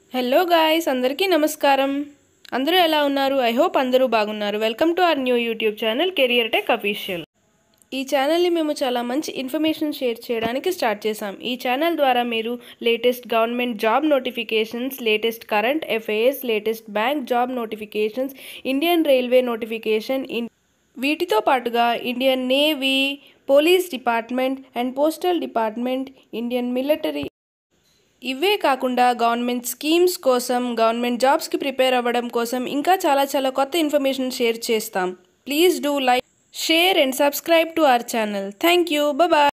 hello guys అందరికీ నమస్కారం అందరూ ఎలా ఉన్నారు ఐ హోప్ అందరూ బాగున్నారు welcome to our new YouTube channel career tech official ఈ ఛానల్ని మేము చాలా మంచి ఇన్ఫర్మేషన్ షేర్ చేయడానికి స్టార్ట్ చేసాం ఈ ఛానల్ ద్వారా మీరు latest government job notifications latest current affairs latest bank job notifications Indian railway notification in వీటితో పాటుగా Indian navy police department and postal department Indian military ఇవే కాకుండా గవర్నమెంట్ స్కీమ్స్ కోసం గవర్నమెంట్ జాబ్స్కి ప్రిపేర్ అవ్వడం కోసం ఇంకా చాలా చాలా కొత్త ఇన్ఫర్మేషన్ షేర్ చేస్తాం please do like share and subscribe to our channel thank you bye